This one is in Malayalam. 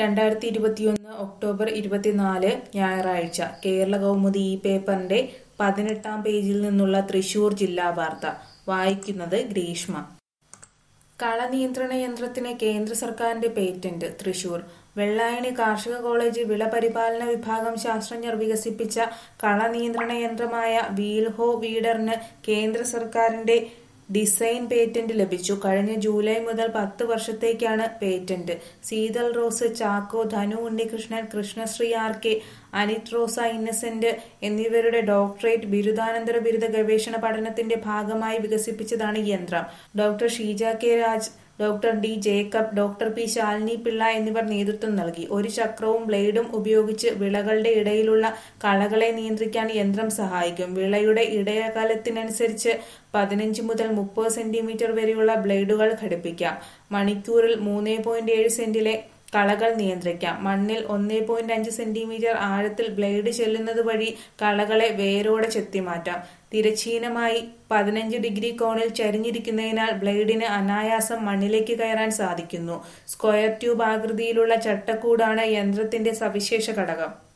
രണ്ടായിരത്തി ഇരുപത്തിയൊന്ന് ഒക്ടോബർ ഇരുപത്തിനാല് ഞായറാഴ്ച കേരള കൗമുദി ഈ പേപ്പറിന്റെ പതിനെട്ടാം പേജിൽ നിന്നുള്ള തൃശൂർ ജില്ലാ വാർത്ത വായിക്കുന്നത് ഗ്രീഷ്മ കളനിയന്ത്രണ യന്ത്രത്തിന് കേന്ദ്ര സർക്കാരിന്റെ പേറ്റന്റ് തൃശൂർ വെള്ളായണി കാർഷിക കോളേജ് വിള പരിപാലന വിഭാഗം ശാസ്ത്രജ്ഞർ വികസിപ്പിച്ച കളനിയന്ത്രണ യന്ത്രമായ വീൽഹോ വീഡറിന് കേന്ദ്ര സർക്കാരിന്റെ ഡിസൈൻ പേറ്റന്റ് ലഭിച്ചു കഴിഞ്ഞ ജൂലൈ മുതൽ പത്ത് വർഷത്തേക്കാണ് patent Seethal Rose Chacko Dhanu Unnikrishnan Krishnasree R K Anith Rosa Innocent എന്നിവരുടെ ഡോക്ടറേറ്റ് ബിരുദാനന്തര ബിരുദ ഗവേഷണ പഠനത്തിന്റെ ഭാഗമായി വികസിപ്പിച്ചതാണ് ഈ യന്ത്രം doctor Sheeja K Raj doctor D Jacob doctor P Shalini Pillai എന്നിവർ നേതൃത്വം നൽകി ഒരു ചക്രവും ബ്ലേഡും ഉപയോഗിച്ച് വിളകളുടെ ഇടയിലുള്ള കളകളെ നിയന്ത്രിക്കാൻ യന്ത്രം സഹായിക്കും വിളയുടെ ഇടയകലത്തിനനുസരിച്ച് പതിനഞ്ച് മുതൽ മുപ്പത് സെന്റിമീറ്റർ വരെയുള്ള ബ്ലേഡുകൾ ഘടിപ്പിക്കാം മണിക്കൂറിൽ മൂന്ന് പോയിന്റ് ഏഴ് സെന്റിലെ കളകൾ നിയന്ത്രിക്കാം മണ്ണിൽ ഒന്നേ പോയിന്റ് അഞ്ച് സെന്റിമീറ്റർ ആഴത്തിൽ ബ്ലേഡ് ചെല്ലുന്നത് വഴി കളകളെ വേരോടെ ചെത്തിമാറ്റാം തിരശ്ചീനമായി പതിനഞ്ച് ഡിഗ്രി കോണിൽ ചരിഞ്ഞിരിക്കുന്നതിനാൽ ബ്ലേഡിന് അനായാസം മണ്ണിലേക്ക് കയറാൻ സാധിക്കുന്നു സ്ക്വയർ ട്യൂബ് ആകൃതിയിലുള്ള ചട്ടക്കൂടാണ് യന്ത്രത്തിന്റെ സവിശേഷ ഘടകം